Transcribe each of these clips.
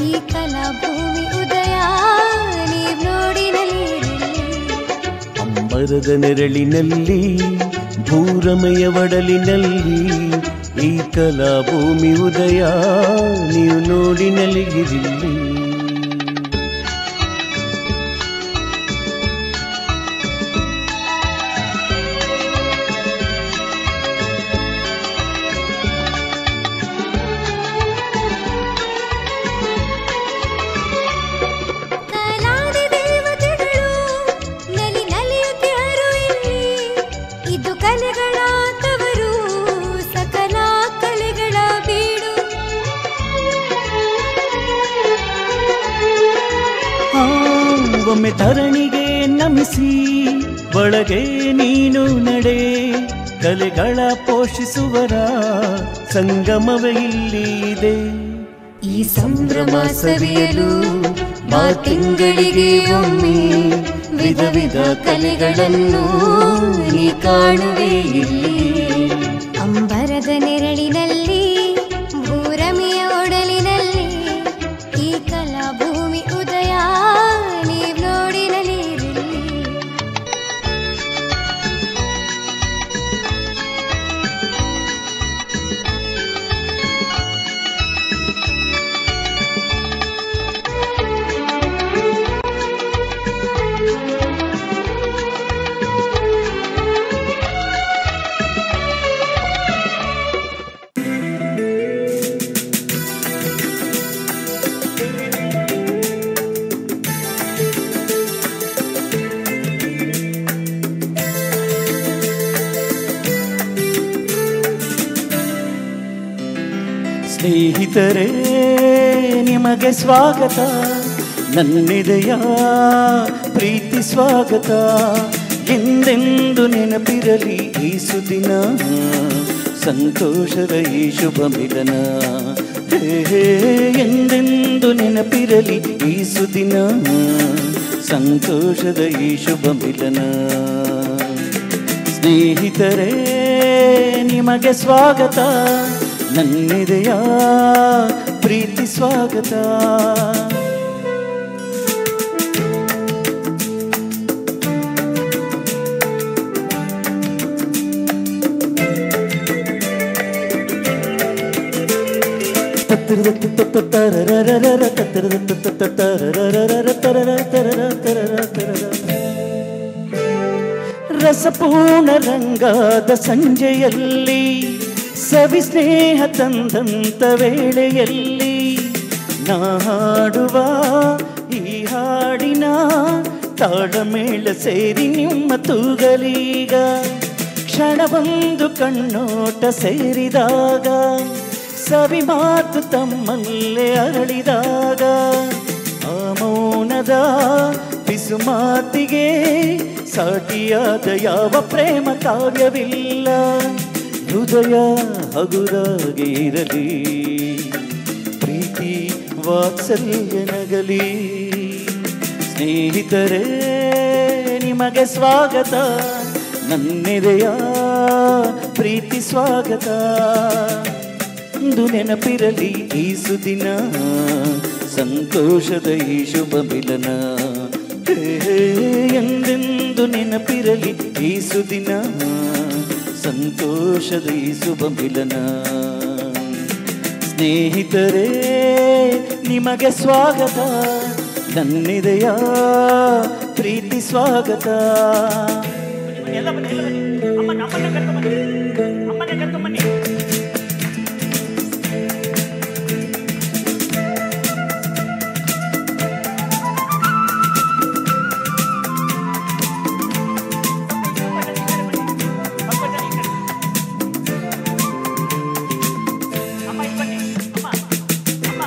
ಈ ಕಲಾ ಭೂಮಿ ಉದಯ ನೀವ್ ನೋಡಿ ನಲಿಯಿರಿ ಅಂಬರದ ನೆರಳಿನಲ್ಲಿ ಭೂರಮಯ ಒಡಲಿನಲ್ಲಿ ಈ ಕಲಾ ಭೂಮಿ ಉದಯ ನೀವು ನೋಡಿ ನಲಿಗಿರಿಲ್ಲಿ ಕಲಾದಿ ದೇವತೆಗಳು ನಲಿ ನಲಿಯುತ್ತಿಹರು ಇಲ್ಲಿ ಇದು ಕಲೆಗಳ ತವರು ಸಕಲ ಕಲೆಗಳ ಬೀಡು ಆ, ಒಮ್ಮೆ ಧರಣಿಗೆ ನಮಿಸಿ ಒಳಗೆ ನೀನು ನಡೆ ಕಲೆಗಳ ಪೋಷಿಸುವರ ಸಂಗಮವೇ ಇಲ್ಲಿ ಇದೆ ಈ ಸಂಭ್ರಮ ಸವಿಯಲು ಬಾ ತಿಂಗಳಿಗೆ ಒಮ್ಮೆ ವಿಧ ವಿಧ ಕಲೆಗಳನ್ನು ನೀ ಕಾಣುವೆ ಇಲ್ಲಿ ಅಂಬರದ ನೆರಳಿನಲ್ಲಿ ಭೂರಮಿಯ ಒಡಲಿನಲ್ಲಿ ಈ ಕಲಾ ಭೂಮಿ ಉದಯ ನೀವ್ ನೋಡಿ ನಲಿಯಿರಿ ಸ್ನೇಹಿತರೇ ನಿಮಗೆ ಸ್ವಾಗತ ನನ್ನೆದೆಯ ಪ್ರೀತಿ ಸ್ವಾಗತ ಎಂದೆಂದು ನೆನಪಿರಲಿ ಈ ಸುದಿನ ಸಂತೋಷದ ಈ ಶುಭ ಮಿಲನ ಹೇ, ಹೇ, ಎಂದೆಂದು ನೆನಪಿರಲಿ ಈ ಸುದಿನ ಸಂತೋಷದ ಈ ಶುಭ ಮಿಲನ ಸ್ನೇಹಿತರೇ ನಿಮಗೆ ಸ್ವಾಗತ ನನ್ನೆದೆಯ ಪ್ರೀತಿ ಸ್ವಾಗತ ರಸಪೂರ್ಣ ರಂಗಾದ ಸಂಜೆಯಲ್ಲಿ ಸವಿ ಸ್ನೇಹ ತಂದಂತ ವೇಳೆಯಲ್ಲಿ ನಾ ಹಾಡುವ ಈ ಹಾಡಿನ ತಾಳಮೇಳ ಸೇರಿ ನಿಮ್ಮ ತೂಗಲೀಗ ಕ್ಷಣವೊಂದು ಕಣ್ಣೋಟ ಸೇರಿದಾಗ ಸವಿ ಮಾತು ತಮ್ಮಲ್ಲೇ ಅರಳಿದಾಗ ಆ ಮೌನದ ಪಿಸು ಮಾತಿಗೆ ಸಾಟಿಯಾದ ಯಾವ ಪ್ರೇಮ ಕಾವ್ಯವಿಲ್ಲ ಹೃದಯ ಹಗುರಾಗಿ ಇರಲಿ ಪ್ರೀತಿ ವಾತ್ಸಲ್ಯ ನಗಲಿ ಸ್ನೇಹಿತರೇ ನಿಮಗೆ ಸ್ವಾಗತ ನನ್ನೆದೆಯ ಪ್ರೀತಿ ಸ್ವಾಗತ ಇಂದು ನೆನಪಿರಲಿ ಈ ಸುದಿನ ಸಂತೋಷದ ಈ ಶುಭ ಮಿಲನ ಹೇ, ಎಂದೆಂದು ನೆನಪಿರಲಿ ಈ ಸುದಿನ ಸಂತೋಷದ ಈ ಶುಭ ಮಿಲನ ಸ್ನೇಹಿತರೇ ನಿಮಗೆ ಸ್ವಾಗತ ನನ್ನಿದೆಯ ಪ್ರೀತಿ ಸ್ವಾಗತ ಎಲ್ಲ ಬನ್ನಿ ಎಲ್ಲ ಬನ್ನಿ ಅಮ್ಮ ಅಮ್ಮನ್ನ ಕರ್ಕೊಂಬನ್ನಿ ಅಮ್ಮನ್ನ ಕರ್ಕೊಂಬನ್ನಿ ಅಮ್ಮ ಇಲ್ಲಿ ಬನ್ನಿ ಅಮ್ಮ ಅಮ್ಮ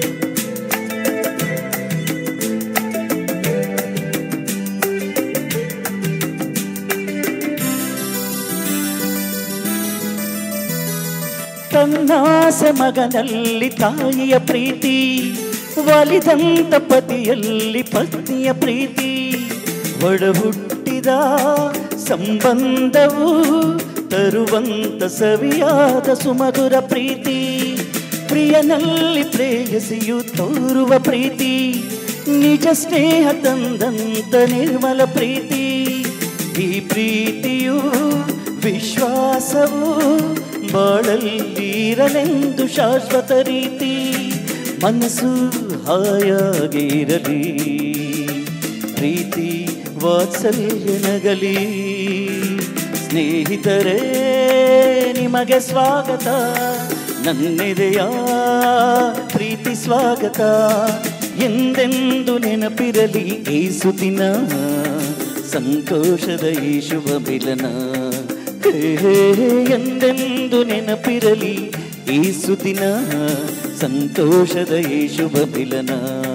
ತನ್ನಾಸೆ ಮಗನಲ್ಲಿ ತಾಯಿಯ ಪ್ರೀತಿ ಒಲಿದಂತ ಪತಿಯಲ್ಲಿ ಪತ್ನಿಯ ಪ್ರೀತಿ ಒಡ ಹುಟ್ಟಿದ ಸಂಬಂಧವು ತರುವಂತ ಸವಿಯಾದ ಸುಮಧುರ ಪ್ರೀತಿ ಪ್ರಿಯನಲ್ಲಿ ಪ್ರೇಯಸಿಯು ತೋರುವ ಪ್ರೀತಿ ನಿಜ ಸ್ನೇಹ ತಂದಂತ ನಿರ್ಮಲ ಪ್ರೀತಿ ಈ ಪ್ರೀತಿಯು ವಿಶ್ವಾಸವು ಬಾಳಲ್ಲಿರಲೆಂದು ಶಾಶ್ವತ ರೀತಿ ಮನಸ್ಸು ಹಾಯಾಗಿರಲಿ ಪ್ರೀತಿ ವಾತ್ಸಲ್ಯ ನಗಲಿ ಸ್ನೇಹಿತರೇ ನಿಮಗೆ ಸ್ವಾಗತ ನನ್ನೆದೆಯ ಪ್ರೀತಿ ಸ್ವಾಗತ ಎಂದೆಂದು ನೆನಪಿರಲಿ ಈ ಸುದಿನ ಸಂತೋಷದ ಈ ಶುಭ ಮಿಲನ ಹೇ, ಹೇ, ಹೇ, ಎಂದೆಂದು ನೆನಪಿರಲಿ ಈ ಸುದಿನ ಸಂತೋಷದ ಈ ಶುಭ ಮಿಲನ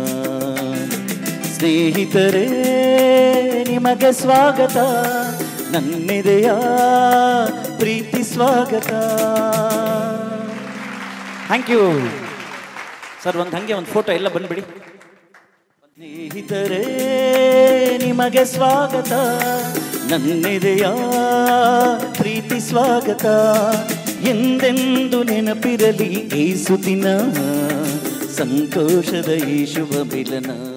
ಸ್ನೇಹಿತರೇ ನಿಮಗೆ ಸ್ವಾಗತ ನನ್ನೆದೆಯ ಪ್ರೀತಿ ಸ್ವಾಗತ ಥ್ಯಾಂಕ್ ಯು ಸರ್ ಒಂದು ಹಂಗೆ ಒಂದು ಫೋಟೋ ಎಲ್ಲ ಬಂದ್ಬಿಡಿ ಸ್ನೇಹಿತರೇ ನಿಮಗೆ ಸ್ವಾಗತ ನನ್ನೆದೆಯ ಪ್ರೀತಿ ಸ್ವಾಗತ ಎಂದೆಂದು ನೆನಪಿರಲಿ ಈ ಸುದಿನ ಸಂತೋಷದ ಈ ಶುಭ ಮಿಲನ